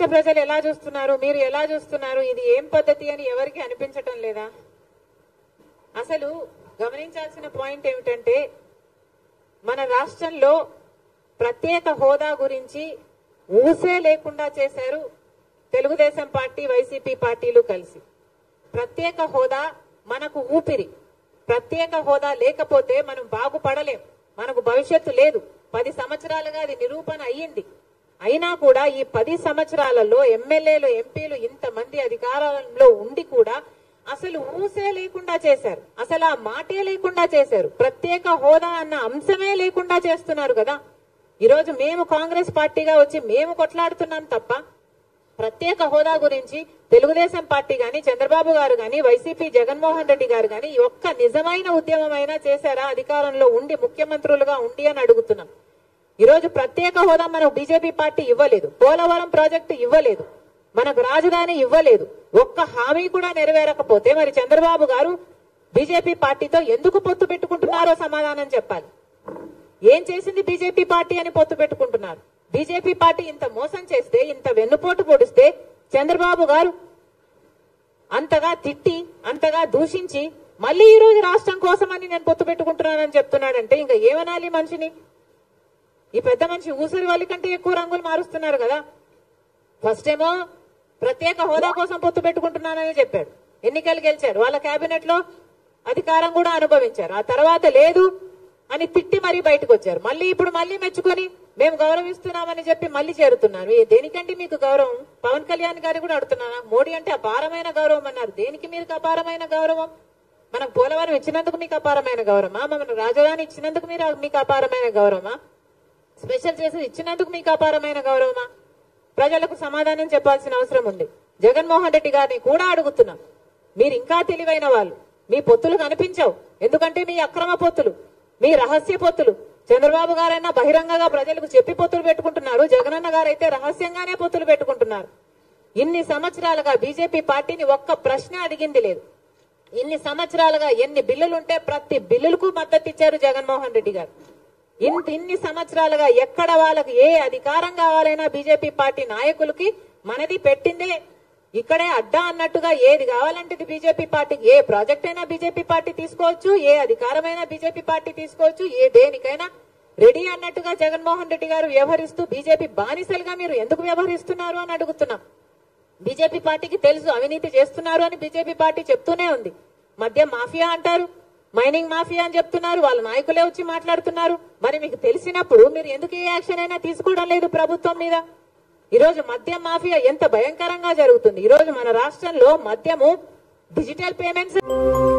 రాష్ట్ర ప్రజలు ఎలా చూస్తున్నారు మీరు ఎలా చూస్తున్నారు ఇది ఏం పద్ధతి అని ఎవరికి అనిపించటం లేదా అసలు గమనించాల్సిన పాయింట్ ఏమిటంటే మన రాష్ట్రంలో ప్రత్యేక హోదా గురించి ఊసే లేకుండా చేశారు తెలుగుదేశం పార్టీ వైసీపీ పార్టీలు కలిసి ప్రత్యేక హోదా మనకు ఊపిరి ప్రత్యేక హోదా లేకపోతే మనం బాగుపడలేం మనకు భవిష్యత్తు లేదు పది సంవత్సరాలుగా అది నిరూపణ అయ్యింది అయినా కూడా ఈ పది సంవత్సరాలలో ఎమ్మెల్యేలు ఎంపీలు ఇంతమంది అధికారంలో ఉండి కూడా అసలు ఊసే లేకుండా చేశారు అసలు ఆ మాటే లేకుండా చేశారు ప్రత్యేక హోదా అన్న అంశమే లేకుండా చేస్తున్నారు కదా ఈరోజు మేము కాంగ్రెస్ పార్టీగా వచ్చి మేము కొట్లాడుతున్నాం తప్ప ప్రత్యేక హోదా గురించి తెలుగుదేశం పార్టీ గాని చంద్రబాబు గారు గాని వైసీపీ జగన్మోహన్ రెడ్డి గారు గాని ఈ ఒక్క నిజమైన ఉద్యమం అయినా చేశారా అధికారంలో ఉండి ముఖ్యమంత్రులుగా ఉండి అని అడుగుతున్నాం ఈ రోజు ప్రత్యేక హోదా మనకు బీజేపీ పార్టీ ఇవ్వలేదు పోలవరం ప్రాజెక్టు ఇవ్వలేదు మనకు రాజధాని ఇవ్వలేదు ఒక్క హామీ కూడా నెరవేరకపోతే మరి చంద్రబాబు గారు బీజేపీ పార్టీతో ఎందుకు పొత్తు పెట్టుకుంటున్నారో సమాధానం చెప్పాలి ఏం చేసింది బీజేపీ పార్టీ అని పొత్తు పెట్టుకుంటున్నారు బీజేపీ పార్టీ ఇంత మోసం చేస్తే ఇంత వెన్నుపోటు పొడిస్తే చంద్రబాబు గారు అంతగా తిట్టి అంతగా దూషించి మళ్ళీ ఈ రోజు రాష్ట్రం కోసమని నేను పొత్తు పెట్టుకుంటున్నానని చెప్తున్నాడంటే ఇంకా ఏమనాలి ఈ మనిషిని ఈ పెద్ద మనిషి ఊసరి వాళ్ళ కంటే ఎక్కువ రంగులు మారుస్తున్నారు కదా ఫస్ట్ ఏమో ప్రత్యేక హోదా కోసం పొత్తు పెట్టుకుంటున్నానని చెప్పాడు ఎన్నికలు గెలిచారు వాళ్ళ కేబినెట్ లో అధికారం కూడా అనుభవించారు ఆ తర్వాత లేదు అని తిట్టి మరీ బయటకు వచ్చారు మళ్ళీ ఇప్పుడు మళ్ళీ మెచ్చుకొని మేము గౌరవిస్తున్నామని చెప్పి మళ్ళీ చేరుతున్నారు ఏ దేనికంటే మీకు గౌరవం పవన్ కళ్యాణ్ గారు కూడా అడుగుతున్నాను మోడీ అంటే అపారమైన గౌరవం అన్నారు దేనికి మీకు అపారమైన గౌరవం మనకు పోలవరం ఇచ్చినందుకు మీకు అపారమైన గౌరవమా మన రాజధాని ఇచ్చినందుకు మీరు మీకు అపారమైన గౌరవమా స్పెషల్ చేసి ఇచ్చినందుకు మీకు అపారమైన గౌరవమా ప్రజలకు సమాధానం చెప్పాల్సిన అవసరం ఉంది జగన్మోహన్ రెడ్డి గారిని కూడా అడుగుతున్నాం మీరు ఇంకా తెలివైన వాళ్ళు మీ పొత్తులు కనిపించవు ఎందుకంటే మీ అక్రమ పొత్తులు మీ రహస్య పొత్తులు చంద్రబాబు గారైనా బహిరంగంగా ప్రజలకు చెప్పి పొత్తులు పెట్టుకుంటున్నారు జగనన్న గారైతే రహస్యంగానే పొత్తులు పెట్టుకుంటున్నారు ఇన్ని సంవత్సరాలుగా బీజేపీ పార్టీని ఒక్క ప్రశ్న అడిగింది లేదు ఇన్ని సంవత్సరాలుగా ఎన్ని బిల్లులుంటే ప్రతి బిల్లులకు మద్దతు ఇచ్చారు జగన్మోహన్ రెడ్డి గారు ఇంత ఇన్ని సంవత్సరాలుగా ఎక్కడ వాళ్ళకి ఏ అధికారం కావాలైనా బీజేపీ పార్టీ నాయకులకి మనది పెట్టిందే ఇక్కడే అడ్డా అన్నట్టుగా ఏది కావాలంటే ఇది బీజేపీ పార్టీకి ఏ ప్రాజెక్ట్ అయినా బీజేపీ పార్టీ తీసుకోవచ్చు ఏ అధికారమైనా బీజేపీ పార్టీ తీసుకోవచ్చు ఏ దేనికైనా రెడీ అన్నట్టుగా జగన్మోహన్ రెడ్డి గారు వ్యవహరిస్తూ బీజేపీ బానిసలుగా మీరు ఎందుకు వ్యవహరిస్తున్నారు అని అడుగుతున్నాం బీజేపీ పార్టీకి తెలుసు అవినీతి చేస్తున్నారు అని బీజేపీ పార్టీ చెప్తూనే ఉంది మద్యం మాఫియా అంటారు మైనింగ్ మాఫియా అని చెప్తున్నారు వాళ్ళ నాయకులే వచ్చి మాట్లాడుతున్నారు మరి మీకు తెలిసినప్పుడు మీరు ఎందుకు ఏ యాక్షన్ అయినా తీసుకోవడం లేదు ప్రభుత్వం మీద ఈ రోజు మద్యం మాఫియా ఎంత భయంకరంగా జరుగుతుంది ఈ రోజు మన రాష్ట్రంలో మద్యము డిజిటల్ పేమెంట్స్